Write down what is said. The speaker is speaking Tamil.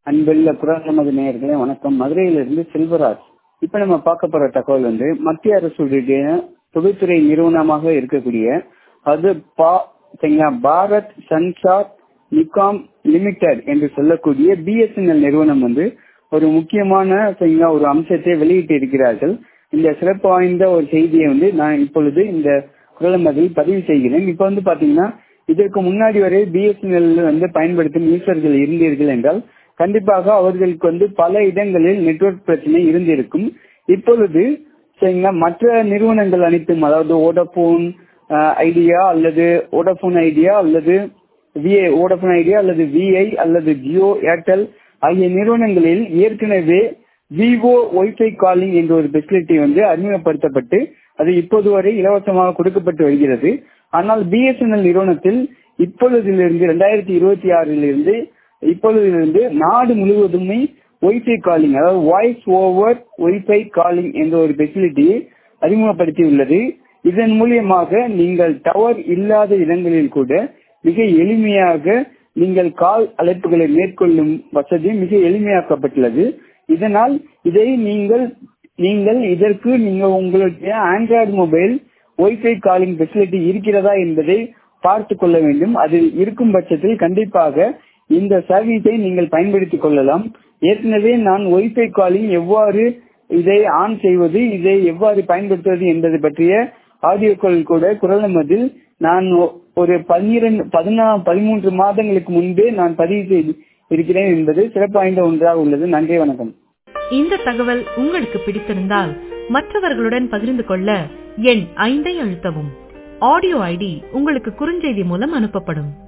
அன்புள்ள குரல் நமது நேயர்களே வணக்கம் மதுரையிலிருந்து செல்வராஜ் இப்ப நம்ம பார்க்க போற தகவல் வந்து மத்திய அரசுடைய தொழில்துறை நிறுவனமாக இருக்கக்கூடிய அது பா சரிங்களா பாரத் சன்சார் நிகாம் லிமிடெட் என்று சொல்லக்கூடிய பிஎஸ்என்எல் நிறுவனம் வந்து ஒரு முக்கியமான சரிங்களா ஒரு அம்சத்தை வெளியிட்டு இருக்கிறார்கள் இந்த சிறப்பு வாய்ந்த ஒரு செய்தியை வந்து நான் இப்பொழுது இந்த குரல் மதில் பதிவு செய்கிறேன் இப்ப வந்து பாத்தீங்கன்னா இதற்கு முன்னாடி வரை பிஎஸ்என்எல் வந்து பயன்படுத்தும் யூசர்கள் இருந்தீர்கள் என்றால் கண்டிப்பாக அவர்களுக்கு வந்து பல இடங்களில் நெட்வொர்க் பிரச்சனை இருந்திருக்கும் இப்பொழுது சரிங்களா மற்ற நிறுவனங்கள் அனைத்தும் அதாவது ஓடபோன் ஐடியா அல்லது ஓடபோன் ஐடியா அல்லது விஐ ஓடபோன் ஐடியா அல்லது விஐ அல்லது ஜியோ ஏர்டெல் ஆகிய நிறுவனங்களில் ஏற்கனவே விவோ ஒய்ஃபை காலிங் என்ற ஒரு ஃபெசிலிட்டி வந்து அறிமுகப்படுத்தப்பட்டு அது இப்போது வரை இலவசமாக கொடுக்கப்பட்டு வருகிறது ஆனால் பிஎஸ்என்எல் நிறுவனத்தில் இப்பொழுதிலிருந்து இரண்டாயிரத்தி இருபத்தி ஆறிலிருந்து இப்பொழுதிலிருந்து நாடு முழுவதுமே ஒய்ஃபை காலிங் அதாவது வாய்ஸ் ஓவர் ஒய்ஃபை காலிங் என்ற ஒரு ஃபெசிலிட்டியை அறிமுகப்படுத்தி உள்ளது இதன் மூலியமாக நீங்கள் டவர் இல்லாத இடங்களில் கூட மிக எளிமையாக நீங்கள் கால் அழைப்புகளை மேற்கொள்ளும் வசதி மிக எளிமையாக்கப்பட்டுள்ளது இதனால் இதை நீங்கள் நீங்கள் இதற்கு நீங்கள் உங்களுடைய Android mobile wifi calling facility இருக்கிறதா என்பதை பார்த்து கொள்ள வேண்டும் அதில் இருக்கும் பட்சத்தில் கண்டிப்பாக இந்த சர்வீஸை நீங்கள் பயன்படுத்திக் கொள்ளலாம் ஏற்கனவே நான் ஒய்ஃபை காலிங் எவ்வாறு இதை ஆன் செய்வது இதை எவ்வாறு பயன்படுத்துவது என்பது பற்றிய ஆடியோக்கள் கூட குரல் மதில் நான் ஒரு பன்னிரண்டு பதினா பதிமூன்று மாதங்களுக்கு முன்பே நான் பதிவு செய்து இருக்கிறேன் என்பது சிறப்பு வாய்ந்த ஒன்றாக உள்ளது நன்றி வணக்கம் இந்த தகவல் உங்களுக்கு பிடித்திருந்தால் மற்றவர்களுடன் பகிர்ந்து கொள்ள எண் ஐந்தை அழுத்தவும் ஆடியோ ஐடி உங்களுக்கு குறுஞ்செய்தி மூலம் அனுப்பப்படும்